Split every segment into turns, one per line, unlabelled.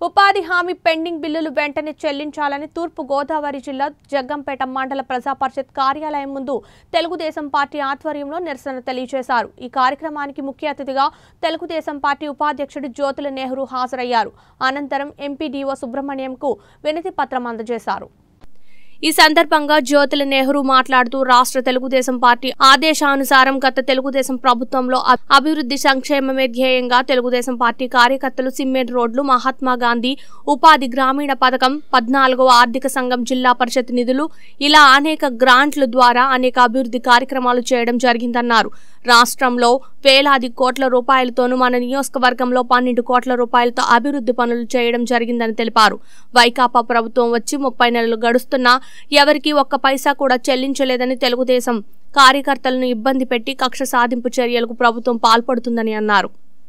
ఉపాధి హామీ పెండింగ్ బిల్లులు వెంటనే చెల్లించాలని తూర్పు గోదావరి జిల్లా జగ్గంపేట మండల ప్రజా పరిషత్ కార్యాలయం ముందు తెలుగుదేశం పార్టీ ఆధ్వర్యంలో నిరసన తెలియజేశారు ఈ కార్యక్రమానికి ముఖ్య అతిథిగా తెలుగుదేశం పార్టీ ఉపాధ్యక్షుడు జ్యోతుల నెహ్రూ హాజరయ్యారు అనంతరం ఎంపీడీఓ సుబ్రహ్మణ్యంకు వినతి పత్రం అందజేశారు ఈ సందర్భంగా జ్యోతుల నెహ్రూ మాట్లాడుతూ రాష్ట్ర తెలుగుదేశం పార్టీ ఆదేశానుసారం గత తెలుగుదేశం ప్రభుత్వంలో అ- అభివృద్ధి సంక్షేమమే ధ్యేయంగా తెలుగుదేశం పార్టీ కార్యకర్తలు సిమెంట్ రోడ్లు మహాత్మా గాంధీ ఉపాధి గ్రామీణ పథకం పద్నాలుగవ ఆర్థిక సంఘం జిల్లా పరిషత్ నిధులు ఇలా అనేక గ్రాంట్ల ద్వారా అనేక అభివృద్ధి కార్యక్రమాలు చేయడం జరిగిందన్నారు రాష్ట్రంలో వేలాది కోట్ల రూపాయలతోనూ మన నియోజకవర్గంలో పన్నెండు కోట్ల రూపాయలతో అభివృద్ధి పనులు చేయడం జరిగిందని తెలిపారు వైకాపా ప్రభుత్వం వచ్చి ముప్పై నెలలు గడుస్తున్నా ఎవరికీ ఒక్క పైసా కూడా చెల్లించలేదని తెలుగుదేశం కార్యకర్తలను ఇబ్బంది పెట్టి కక్ష సాధింపు చర్యలకు ప్రభుత్వం పాల్పడుతుందని అన్నారు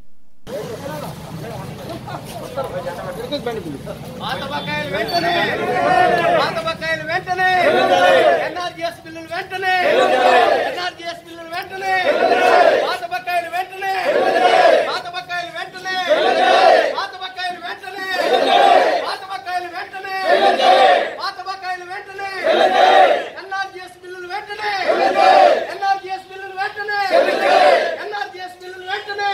పాత బకాయిలు వెంటనే పాత బకాయిలు వెంటనే ఎన్ఆర్జీఎస్ బిల్లులు వెంటనే ఎన్ఆర్జీఎస్ బిల్లులు వెంటనే పాత బకాయిలు వెంటనే పాత బకాయిలు వెంటనే పాత బకాయిలు వెంటనే పాత బకాయిలు వెంటనే పాత బకాయిలు వెంటనే ఎన్ఆర్జీఎస్ బిల్లులు వెంటనే ఎన్ఆర్జీఎస్ బిల్లులు వెంటనే ఎన్ఆర్జీఎస్ బిల్లులు వెంటనే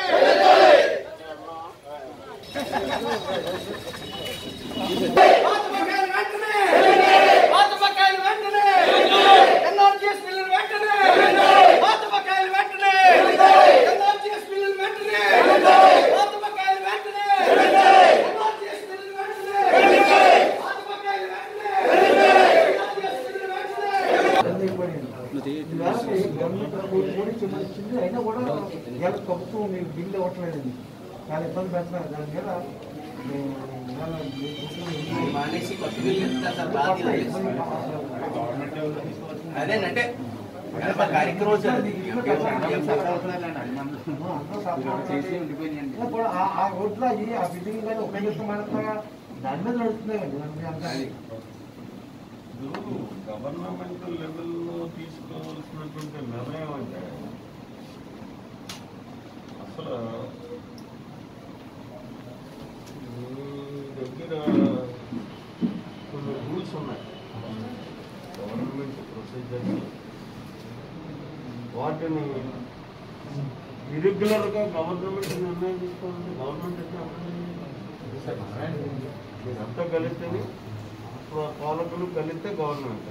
పాత బకాయిలు వెంటనే పాత బకాయిలు వెంటనే ఎన్ఆర్జీఎస్ బిల్లులు వెంటనే పాత బకాయిలు వెంటనే ఎన్ఆర్జీఎస్ బిల్లులు వెంటనే పాత బకాయిలు వెంటనే ఎన్ఆర్జీఎస్ బిల్లులు వెంటనే పాత బకాయిలు వెంటనే ఎన్ఆర్జీఎస్ బిల్లులు వెంటనే
అయినా కూడా ఇవాళ ప్రభుత్వం మీకు బిల్లు ఇవ్వట్లేదండి చాలా ఇబ్బంది పెడుతున్నారు దాని మీద మేము ఇవాళ మీకు
మానేసి కొత్త బిల్లు ఇస్తారు సార్ బాధ అదేనంటే ఒక కార్యక్రమం సార్
ఇప్పుడు ఆ- ఆ రోడ్లో అయ్యి ఆ బిల్డింగ్ కానీ ఉపయోగిస్తామన్నా దాని మీద నడుస్తున్నాయండి దాని మీద అంతా
గవర్నమెంట్ లెవెల్లో తీసుకోవాల్సినటువంటి నిర్ణయం అంటే అసలు మీ దగ్గర కొన్ని రూల్స్ ఉన్నాయి గవర్నమెంట్ ప్రొసీజర్స్ వాటిని ఇరెగ్యులర్గా గవర్నమెంట్ నిర్ణయం తీసుకోవాలంటే గవర్నమెంట్ అయితే అమలు మీరంతా కలిస్తేనే పాలకులు కలిస్తే గవర్నమెంట్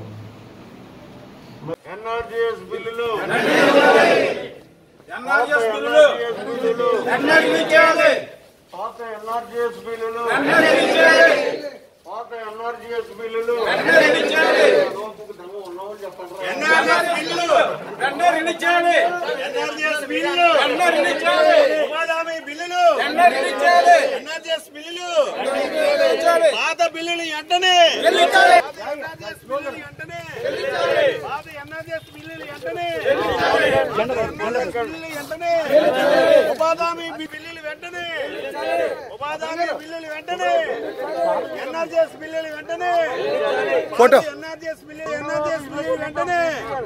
ఎన్ఆర్జీఎస్ బిల్లులు
ఎన్ఆర్జీఎస్ బిల్లులు
బిల్లులు
ఎన్ఆర్జీ చేయాలి
పాత ఎన్ఆర్జీఎస్ బిల్లులు
ఎన్ఆర్జీ చేయాలి
పాత ఎన్ఆర్జీఎస్ బిల్లులు
ఎన్ఆర్జీ చేయాలి
లోపుకు దమ్ము ఉన్నవాళ్ళు చెప్పండి
ఎన్ఆర్జీఎస్ బిల్లులు వెంటనే రిలీజ్ చేయాలి
ఎన్ఆర్జీఎస్ బిల్లులు
వెంటనే రిలీజ్ చేయాలి
ఉపాధి హామీ బిల్లులు
వెంటనే రిలీజ్ చేయాలి
ఎన్ఆర్జీఎస్ బిల్లులు
రిలీజ్ చేయాలి
పాత బిల్లులు వెంటనే
రిలీజ్ చేయాలి
ఎన్ఆర్జీఎస్ బిల్లులు వెంటనే పాత ఎన్ఆర్జీఎస్ బిల్లులు వెంటనే ఎన్ఆర్జీఎస్ బిల్లులు వెంటనే ఉపాధి హామీ బిల్లులు వెంటనే ఉపాధి హామీ బిల్లులు వెంటనే ఎన్ఆర్జీఎస్ బిల్లులు వెంటనే ఫోటో ఎన్ఆర్జీఎస్ బిల్లులు ఎన్ఆర్జీఎస్ బిల్లులు వెంటనే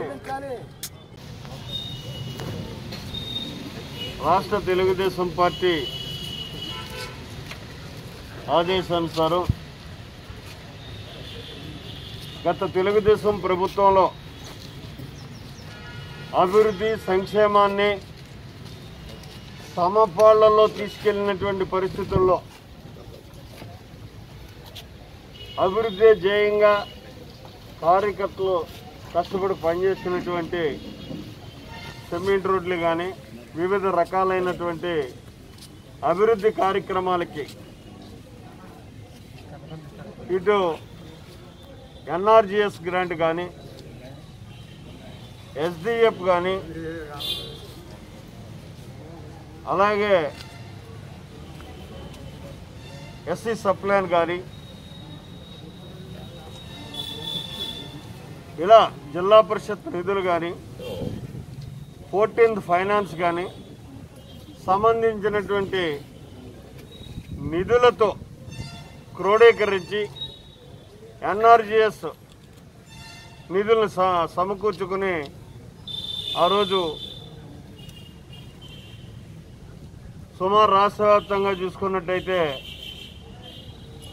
రాష్ట్ర తెలుగుదేశం పార్టీ ఆదేశానుసారం గత తెలుగుదేశం ప్రభుత్వంలో అభివృద్ధి సంక్షేమాన్ని సమపాళ్లలో తీసుకెళ్లినటువంటి పరిస్థితుల్లో అభివృద్ధి ధ్యేయంగా కార్యకర్తలు కష్టపడి పనిచేస్తున్నటువంటి సిమెంట్ రోడ్లు కానీ వివిధ రకాలైనటువంటి అభివృద్ధి కార్యక్రమాలకి ఇటు ఎన్ఆర్జిఎస్ గ్రాంట్ కానీ ఎస్డిఎఫ్ కానీ అలాగే ఎస్సీ సప్లాన్ కానీ ఇలా జిల్లా పరిషత్ నిధులు కానీ ఫోర్టీన్త్ ఫైనాన్స్ కానీ సంబంధించినటువంటి నిధులతో క్రోడీకరించి ఎన్ఆర్జిఎస్ నిధులను స- సమకూర్చుకుని ఆ రోజు సుమారు రాష్ట్ర వ్యాప్తంగా చూసుకున్నట్టయితే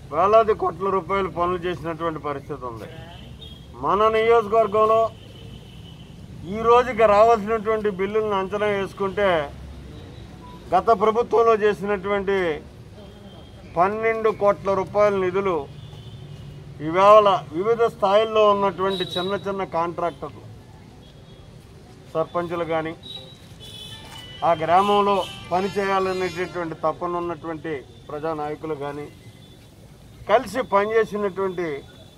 వేలాది కోట్ల రూపాయలు పనులు చేసినటువంటి పరిస్థితి ఉంది మన నియోజకవర్గంలో ఈ రోజుకి రావాల్సినటువంటి బిల్లులను అంచనా వేసుకుంటే గత ప్రభుత్వంలో చేసినటువంటి పన్నెండు కోట్ల రూపాయల నిధులు ఇవాళ వివిధ స్థాయిల్లో ఉన్నటువంటి చిన్న చిన్న కాంట్రాక్టర్లు సర్పంచులు కానీ ఆ గ్రామంలో పని చేయాలనేటటువంటి తపన ఉన్నటువంటి ప్రజానాయకులు కానీ కలిసి పనిచేసినటువంటి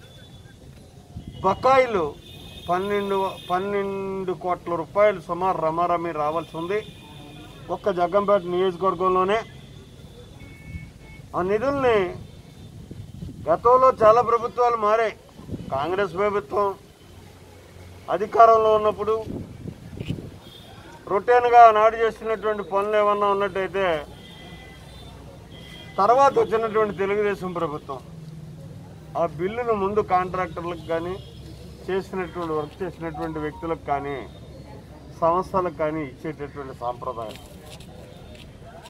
బకాయిలు పన్నెండు పన్నెండు కోట్ల రూపాయలు సుమారు రమారమి రావాల్సి ఉంది ఒక్క జగ్గంపేట నియోజకవర్గంలోనే ఆ నిధుల్ని గతంలో చాలా ప్రభుత్వాలు మారాయి కాంగ్రెస్ ప్రభుత్వం అధికారంలో ఉన్నప్పుడు రొటీన్గా నాడు చేస్తున్నటువంటి పనులు ఏమన్నా ఉన్నట్టయితే తర్వాత వచ్చినటువంటి తెలుగుదేశం ప్రభుత్వం ఆ బిల్లును ముందు కాంట్రాక్టర్లకు కానీ చేసినటువంటి వర్క్ చేసినటువంటి వ్యక్తులకు కానీ సంస్థలకు కానీ ఇచ్చేటటువంటి సాంప్రదాయం